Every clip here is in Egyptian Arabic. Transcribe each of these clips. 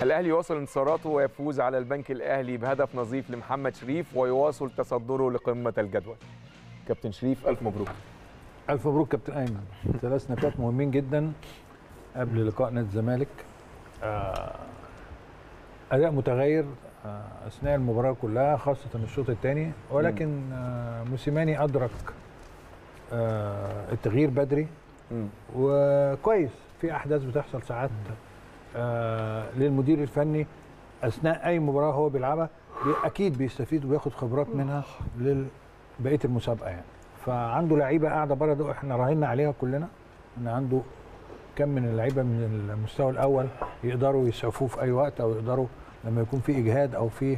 الاهلي يواصل انتصاراته ويفوز على البنك الاهلي بهدف نظيف لمحمد شريف ويواصل تصدره لقمه الجدول كابتن شريف الف مبروك الف مبروك كابتن ايمن ثلاث نقاط مهمين جدا قبل لقاء نادي الزمالك آه، اداء متغير آه، اثناء المباراه كلها خاصه الشوط الثاني ولكن آه، موسيماني ادرك آه، التغيير بدري مم. وكويس في احداث بتحصل ساعات آه للمدير الفني اثناء اي مباراه هو بيلعبها بي- اكيد بيستفيد وياخد خبرات منها لبقيه المسابقه يعني فعنده لعيبه قاعده بره ده احنا راهنا عليها كلنا ان عنده كم من اللعيبه من المستوى الاول يقدروا يسعفوه في اي وقت او يقدروا لما يكون في اجهاد او في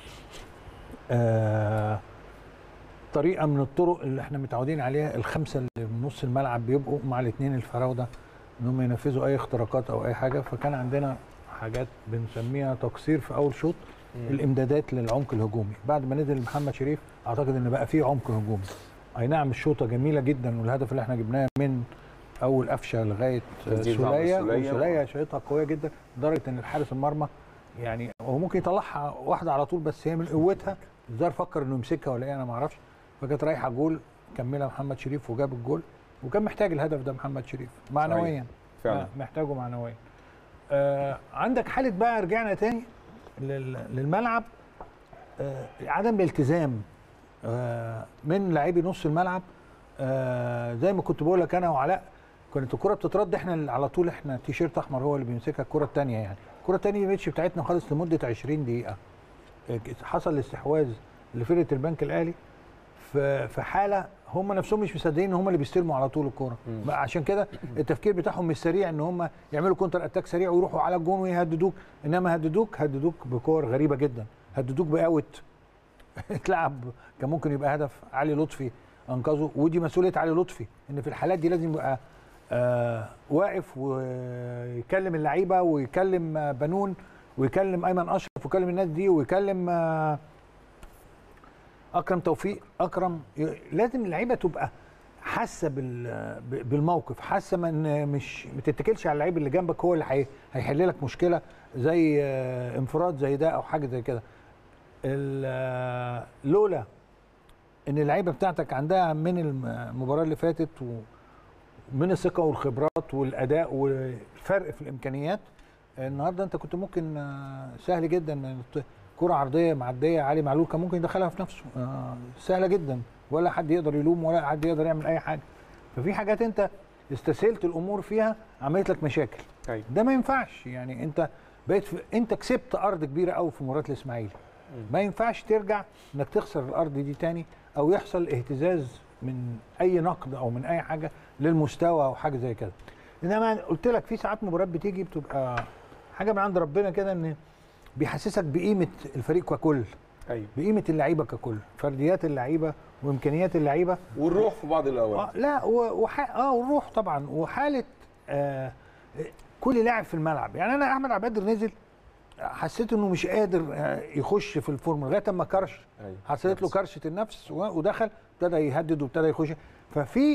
آه طريقه من الطرق اللي احنا متعودين عليها الخمسه اللي من نص الملعب بيبقوا مع الاثنين الفراوده ان هم ينفذوا اي اختراقات او اي حاجه فكان عندنا حاجات بنسميها تقصير في اول شوط الامدادات للعمق الهجومي بعد ما نزل محمد شريف اعتقد ان بقى فيه عمق هجومي اي نعم الشوطه جميله جدا والهدف اللي احنا جبناه من اول قفشه لغايه تسديد عمرو سوليه السولية. وسوليه شايطها قويه جدا لدرجه ان الحارس المرمى يعني هو ممكن يطلعها واحده على طول بس هي من قوتها الظاهر فكر انه يمسكها ولا ايه انا ما اعرفش فكانت رايحه جول كملها محمد شريف وجاب الجول وكان محتاج الهدف ده محمد شريف معنويا فعلا آه، محتاجه معنويا آه عندك حاله بقى رجعنا تاني لل- للملعب آه عدم الالتزام آه من لاعبي نص الملعب آه زي ما كنت بقول لك انا وعلاء كانت الكره بتترد احنا اللي على طول احنا تيشيرت احمر هو اللي بيمسكها الكره الثانيه يعني الكره الثانيه ما بقتش بتاعتنا خالص لمده 20 دقيقه آه، حصل الاستحواذ لفرقه البنك الاهلي في في حاله هم نفسهم مش مصدقين ان هم اللي بيستلموا على طول الكوره مم. بقى عشان كده التفكير بتاعهم مش سريع ان هم يعملوا كونتر اتاك سريع ويروحوا على الجون ويهددوك انما هددوك هددوك بكور غريبه جدا هددوك باوت اتلعب كان ممكن يبقى هدف علي لطفي انقذه ودي مسؤوليه علي لطفي ان في الحالات دي لازم يبقى آه واقف ويكلم اللعيبه ويكلم آه، بنون ويكلم ايمن اشرف ويكلم الناس دي ويكلم آه اكرم توفيق اكرم ي- لازم اللعيبه تبقى حاسه بال- ب- بالموقف حاسه ما ان مش ما تتكلش على اللعيب اللي جنبك هو اللي هي- هيحل لك مشكله زي آه، انفراد زي ده او حاجه زي كده ال- آه، لولا ان اللعيبه بتاعتك عندها من الم- المباراه اللي فاتت ومن الثقه والخبرات والاداء والفرق في الامكانيات النهارده انت كنت ممكن آه، سهل جدا من الت- كره عرضيه معديه علي معلول كان ممكن يدخلها في نفسه آه، سهله جدا ولا حد يقدر يلوم ولا حد يقدر يعمل اي حاجه ففي حاجات انت استسهلت الامور فيها عملت لك مشاكل ايوه ده ما ينفعش يعني انت بقيت في انت كسبت ارض كبيره قوي في مباراه الاسماعيلي ما ينفعش ترجع انك تخسر الارض دي تاني او يحصل اهتزاز من اي نقد او من اي حاجه للمستوى او حاجه زي كده انما قلت لك في ساعات مباريات بتيجي بتبقى حاجه من عند ربنا كده ان بيحسسك بقيمه الفريق ككل ايوه بقيمه اللعيبه ككل فرديات اللعيبه وامكانيات اللعيبه والروح في بعض الاوقات آه لا و- وح... اه والروح طبعا وحاله آه كل لاعب في الملعب يعني انا احمد عبد القادر نزل حسيت انه مش قادر آه، يخش في الفورم لغايه اما كرش ايوه حصلت له كرشه النفس و- ودخل ابتدى يهدد وابتدى يخش ففي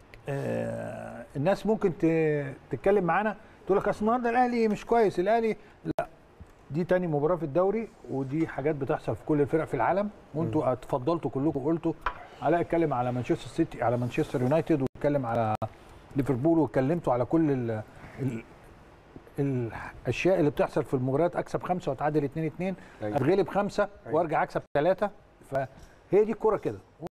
آه الناس ممكن ت- تتكلم معانا تقول لك اصل النهارده الاهلي مش كويس الاهلي لا دي تاني مباراه في الدوري ودي حاجات بتحصل في كل الفرق في العالم وانتوا اتفضلتوا كلكم قلتوا علاء اتكلم على مانشستر سيتي على مانشستر يونايتد واتكلم على ليفربول واتكلمتوا على كل ال ال الاشياء اللي بتحصل في المباريات اكسب خمسه واتعادل 2 2 أيوة. اتغلب خمسه أيوة. وارجع اكسب ثلاثه فهي دي الكوره كده